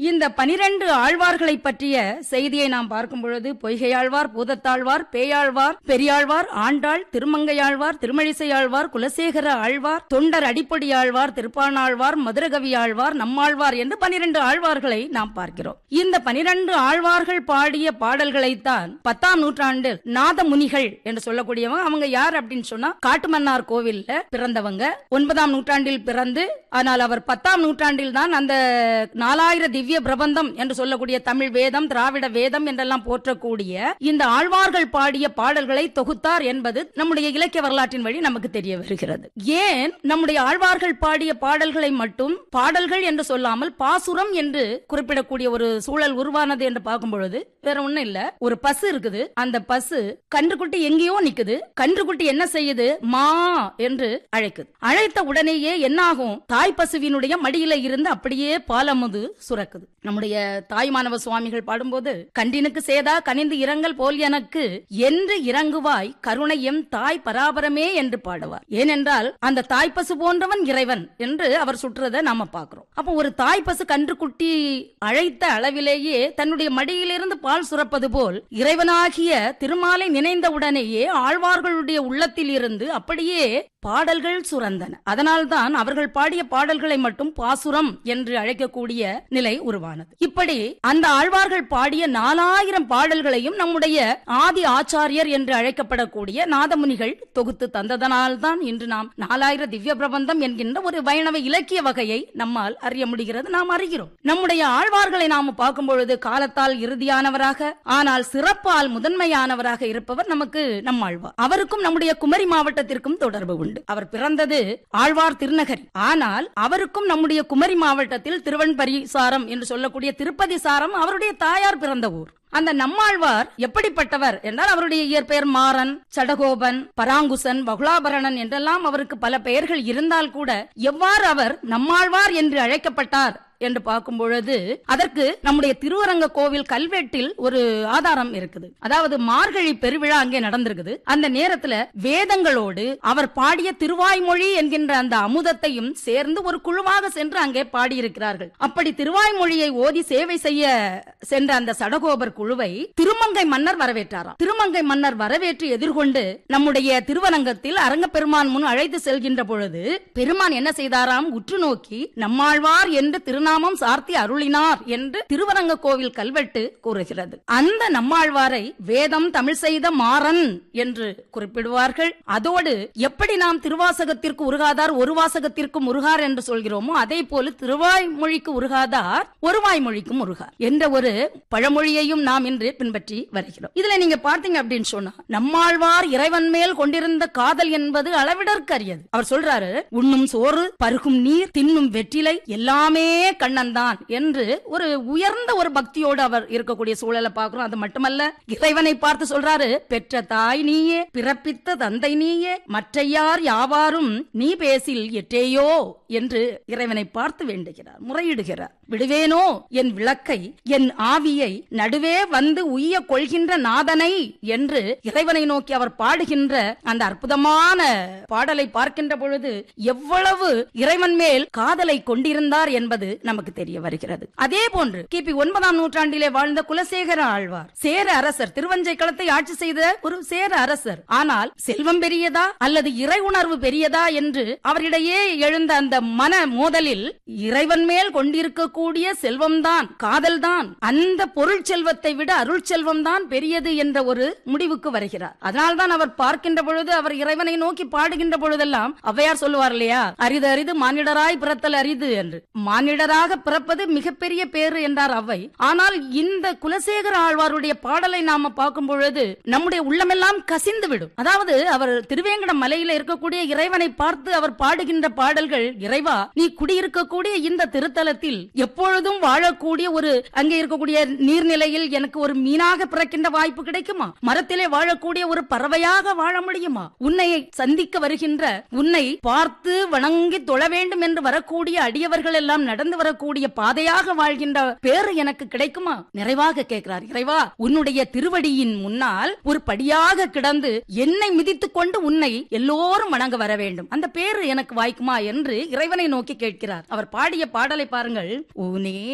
இந்த பனிரெண்டு ஆழ்வார்களை பற்றிய செய்தியை நாம் பார்க்கும் பொழுது பொய்கையாழ்வார் பூதத்தாழ்வார் பேயாழ்வார் பெரியாழ்வார் ஆண்டாள் திருமங்கையாழ்வார் திருமழிசையாழ்வார் குலசேகர ஆழ்வார் தொண்டர் அடிப்பொடி ஆழ்வார் திருப்பாணாழ்வார் மதுரகவி ஆழ்வார் நம்மாழ்வார் என்று பனிரெண்டு ஆழ்வார்களை நாம் பார்க்கிறோம் இந்த பனிரெண்டு ஆழ்வார்கள் பாடிய பாடல்களைத்தான் பத்தாம் நூற்றாண்டில் நாதமுனிகள் என்று சொல்லக்கூடியவங்க அவங்க யார் அப்படின்னு சொன்னா காட்டுமன்னார் கோவில்ல பிறந்தவங்க ஒன்பதாம் நூற்றாண்டில் பிறந்து ஆனால் அவர் பத்தாம் நூற்றாண்டில் தான் அந்த நாலாயிர திவ்ய பிரபந்தம் என்று சொல்லக்கூடிய தமிழ் வேதம் திராவிட வேதம் என்றெல்லாம் போற்றக்கூடிய இந்த ஆழ்வார்கள் பாடிய பாடல்களை தொகுத்தார் என்பது நம்முடைய இலக்கிய வரலாற்றின் வழி நமக்கு தெரிய வருகிறது ஏன் நம்முடைய ஆழ்வார்கள் பாடிய பாடல்களை மட்டும் பாடல்கள் என்று சொல்லாமல் பாசுரம் என்று குறிப்பிடக்கூடிய ஒரு சூழல் உருவானது என்று பார்க்கும் பொழுது வேற ஒண்ணும் இல்ல ஒரு பசு இருக்குது அந்த பசு கன்றுக்குட்டி எங்கேயோ நிக்குது கன்றுக்குட்டி என்ன செய்யுது மா என்று அழைக்குது அழைத்த உடனேயே என்னாகும் தாய் பசுவினுடைய மடியில இருந்து அப்படியே பாலமுது சுரக்குது நம்முடைய தாய்மானவ சுவாமிகள் பாடும்போது கண்டினுக்கு சேதா கனிந்து இரங்கல் போல் எனக்கு என்று இறங்குவாய் கருணை எம் தாய் பராபரமே என்று பாடுவார் ஏனென்றால் அந்த தாய் பசு போன்றவன் இறைவன் என்று அவர் சுற்றுறதை நாம பார்க்கிறோம் அப்போ ஒரு தாய் பசு கன்றுக்குட்டி அழைத்த அளவிலேயே தன்னுடைய மடியிலிருந்து பால் சுரப்பது போல் இறைவனாகிய திருமாலை நினைந்தவுடனேயே ஆழ்வார்களுடைய உள்ளத்தில் இருந்து அப்படியே பாடல்கள் சுரந்தன அதனால்தான் அவர்கள் பாடிய பாடல்களை மட்டும் பாசுரம் என்று அழைக்கக்கூடிய நிலை உருவானது இப்படி அந்த ஆழ்வார்கள் பாடிய நாலாயிரம் பாடல்களையும் நம்முடைய ஆதி ஆச்சாரியர் என்று அழைக்கப்படக்கூடிய நாதமுனிகள் தொகுத்து தந்ததனால்தான் இன்று நாம் நாலாயிர திவ்ய பிரபந்தம் என்கின்ற ஒரு வைணவ இலக்கிய வகையை நம்மால் அறிய முடிகிறது நாம் அறிகிறோம் நம்முடைய ஆழ்வார்களை நாம் பார்க்கும் பொழுது காலத்தால் இறுதியானவராக ஆனால் சிறப்பால் முதன்மையானவராக இருப்பவர் நமக்கு நம்மாழ்வார் அவருக்கும் நம்முடைய குமரி மாவட்டத்திற்கும் தொடர்பு உண்டு அவர் பிறந்தது ஆழ்வார் திருநகரி ஆனால் அவருக்கும் நம்முடைய குமரி மாவட்டத்தில் திருவன்பரி சாரம் என்று சொல்லக்கூடிய திருப்பதி சாரம் அவருடைய தாயார் பிறந்த ஊர் அந்த நம்மாழ்வார் எப்படிப்பட்டவர் என்றால் அவருடைய இயற்பெயர் மாறன் சடகோபன் பராங்குசன் பகுலாபரணன் என்றெல்லாம் அவருக்கு பல பெயர்கள் இருந்தால் கூட எவ்வாறு அவர் நம்மாழ்வார் என்று அழைக்கப்பட்டார் என்று பார்க்கும் பொழுது அதற்கு நம்முடைய திருவரங்க கோவில் கல்வெட்டில் ஒரு ஆதாரம் இருக்குது அதாவது மார்கழி பெருவிழா அங்கே நடந்திருக்குது அந்த நேரத்துல வேதங்களோடு அவர் பாடிய திருவாய்மொழி என்கின்ற அந்த அமுதத்தையும் சேர்ந்து ஒரு குழுவாக சென்று அங்கே பாடியிருக்கிறார்கள் அப்படி திருவாய்மொழியை ஓதி சேவை செய்ய சென்ற அந்த சடகோபர் குழுவை திருமங்கை மன்னர் வரவேற்றாராம் திருமங்கை மன்னர் வரவேற்று எதிர்கொண்டு நம்முடைய திருவரங்கத்தில் அரங்க பெருமான் முன் அழைத்து செல்கின்ற பொழுது பெருமான் என்ன செய்தாராம் உற்று நோக்கி நம்மாழ்வார் என்று திருநாமம் சார்த்தி அருளினார் என்று திருவரங்க கோவில் கல்வெட்டு கூறுகிறது அந்த நம்மாழ்வாரை வேதம் தமிழ் செய்த மாறன் என்று குறிப்பிடுவார்கள் அதோடு எப்படி நாம் திருவாசகத்திற்கு உருகாதார் ஒரு வாசகத்திற்கும் உருகார் என்று சொல்கிறோமோ அதே போல திருவாய்மொழிக்கு உருகாதார் ஒருவாய் மொழிக்கும் உருகார் என்ற ஒரு பழமொழியையும் நாம் இன்று பின்பற்றி வருகிறோம் இதுல நீங்க பார்த்தீங்க அப்படின்னு சொன்னா நம்மாழ்வார் இறைவன் மேல் கொண்டிருந்த காதல் என்பது அளவிடற்கரியது அவர் சொல்றாரு உண்ணும் சோறு பருகும் நீர் தின்னும் வெற்றிலை எல்லாமே கண்ணன் தான் என்று ஒரு உயர்ந்த ஒரு பக்தியோடு அவர் இருக்கக்கூடிய சூழலை பார்க்கிறோம் அது மட்டுமல்ல இறைவனை பார்த்து சொல்றாரு பெற்ற தாய் நீயே பிறப்பித்த தந்தை நீயே மற்றையார் யாவாரும் நீ பேசில் எட்டேயோ என்று இறைவனை பார்த்து வேண்டுகிறார் முறையிடுகிறார் விடுவேனோ என் விளக்கை என் ஆவியை நடுவே வந்து உய்ய கொள்கின்ற நாதனை என்று இறைவனை நோக்கி அவர் பாடுகின்ற அந்த அற்புதமான பாடலை பார்க்கின்ற பொழுது எவ்வளவு இறைவன் மேல் காதலை கொண்டிருந்தார் என்பது நமக்கு தெரிய வருகிறது அதே போன்று கிபி ஒன்பதாம் நூற்றாண்டிலே வாழ்ந்த குலசேகர ஆழ்வார் சேர அரசர் திருவஞ்சை களத்தை ஆட்சி செய்த ஒரு சேர அரசர் ஆனால் செல்வம் பெரியதா அல்லது இறை உணர்வு பெரியதா என்று அவரிடையே எழுந்த அந்த மன மோதலில் இறைவன் மேல் கொண்டிருக்கக்கூடிய செல்வம்தான் காதல்தான் அந்த பொருள் செல்வத்தை விட அருள் செல்வம் தான் பெரியது என்ற ஒரு முடிவுக்கு வருகிறார் அதனால்தான் அவர் பார்க்கின்ற பொழுது அவர் இறைவனை நோக்கி பாடுகின்ற பொழுதெல்லாம் ஔவையார் சொல்லுவார் இல்லையா அரிது அரிது மானிடராய் பிறத்தல் அரிது என்று மானிடராக பிறப்பது மிகப்பெரிய பேரு என்றார் அவ்வை ஆனால் இந்த குலசேகர ஆழ்வாருடைய பாடலை நாம பார்க்கும் பொழுது நம்முடைய உள்ளமெல்லாம் கசிந்து விடும் அதாவது அவர் திருவேங்கட மலையில இருக்கக்கூடிய இறைவனை பார்த்து அவர் பாடுகின்ற பாடல்கள் இறைவா நீ குடியிருக்கக்கூடிய இந்த திருத்தலத்தில் எப்பொழுதும் வாழக்கூடிய ஒரு அங்கே இருக்கக்கூடிய நீர்நிலையில் எனக்கு ஒரு மீனாக பிறக்கின்ற வாய்ப்பு கிடைக்குமா மரத்திலே வாழக்கூடிய ஒரு பறவையாக வாழ முடியுமா உன்னை சந்திக்க வருகின்ற உன்னை பார்த்து வணங்கி தொழ வேண்டும் என்று வரக்கூடிய அடியவர்கள் எல்லாம் நடந்து வரக்கூடிய பாதையாக வாழ்கின்ற பேரு எனக்கு கிடைக்குமா நிறைவாக கேட்கிறார் இறைவா உன்னுடைய திருவடியின் முன்னால் ஒரு படியாக கிடந்து என்னை மிதித்துக் கொண்டு உன்னை எல்லோரும் வணங்க வர வேண்டும் அந்த பேரு எனக்கு வாய்க்குமா என்று இறைவனை நோக்கி கேட்கிறார் அவர் பாடிய பாடலை பாருங்கள் ஊனே